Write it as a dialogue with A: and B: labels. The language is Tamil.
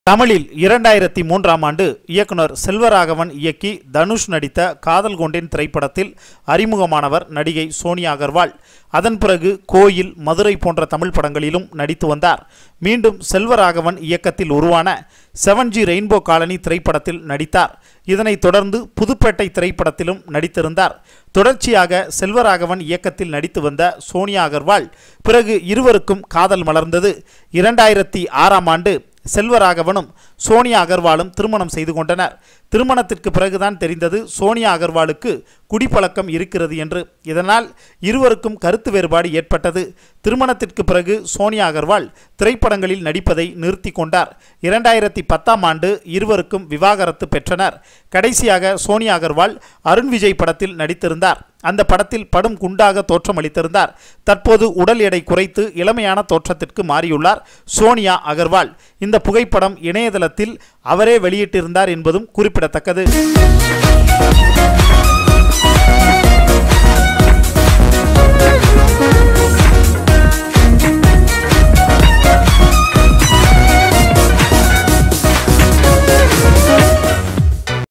A: தமிழில் இரண்டாயிரத்தி மூன்றாம் ஆண்டு இயக்குனர் செல்வராகவன் இயக்கி தனுஷ் நடித்த காதல் கொண்டேன் திரைப்படத்தில் அறிமுகமானவர் நடிகை சோனியா அகர்வால் அதன் பிறகு கோயில் மதுரை போன்ற தமிழ் படங்களிலும் நடித்து வந்தார் மீண்டும் செல்வராகவன் இயக்கத்தில் உருவான செவன் ஜி ரெயின்போ காலனி திரைப்படத்தில் நடித்தார் இதனைத் தொடர்ந்து புதுப்பேட்டை திரைப்படத்திலும் நடித்திருந்தார் தொடர்ச்சியாக செல்வராகவன் இயக்கத்தில் நடித்து வந்த சோனியா அகர்வால் பிறகு இருவருக்கும் காதல் மலர்ந்தது இரண்டாயிரத்தி ஆறாம் ஆண்டு செல்வராகவனும் சோனியா அகர்வாலும் திருமணம் செய்து கொண்டனர் திருமணத்திற்கு பிறகுதான் தெரிந்தது சோனியா அகர்வாலுக்கு குடிப்பழக்கம் இருக்கிறது என்று இதனால் இருவருக்கும் கருத்து வேறுபாடு ஏற்பட்டது திருமணத்திற்கு பிறகு சோனியா அகர்வால் திரைப்படங்களில் நடிப்பதை நிறுத்தி கொண்டார் இரண்டாயிரத்தி பத்தாம் ஆண்டு இருவருக்கும் விவாகரத்து பெற்றனர் கடைசியாக சோனியா அகர்வால் அருண் விஜய் படத்தில் நடித்திருந்தார் அந்த படத்தில் படும் குண்டாக தோற்றமளித்திருந்தார் தற்போது உடல் எடை குறைத்து இளமையான தோற்றத்திற்கு மாறியுள்ளார் சோனியா அகர்வால் இந்த புகைப்படம் இணையதளத்தில் அவரே வெளியிட்டிருந்தார் என்பதும் குறிப்பிடத்தக்கது